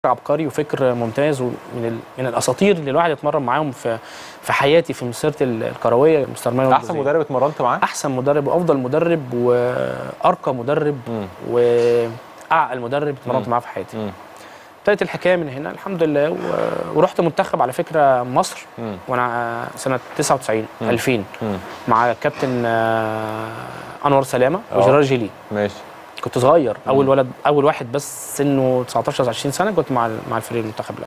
عبقري وفكر ممتاز ومن ال... من الاساطير اللي الواحد اتمرن معاهم في في حياتي في مسيرتي الكرويه مستر مانويل احسن جوزيه. مدرب اتمرنت معاه احسن مدرب وافضل مدرب وارقى مدرب مم. واعقل مدرب اتمرنت مم. معاه في حياتي مم. ابتدت الحكايه من هنا الحمد لله و... ورحت منتخب على فكره مصر مم. وانا سنه 99 مم. 2000 مم. مع كابتن آه، انور سلامه آه. وجيرار جيلي ماشي كنت صغير اول ولد اول واحد بس سنه 19 20 سنه كنت مع ال- مع الفريق المنتخب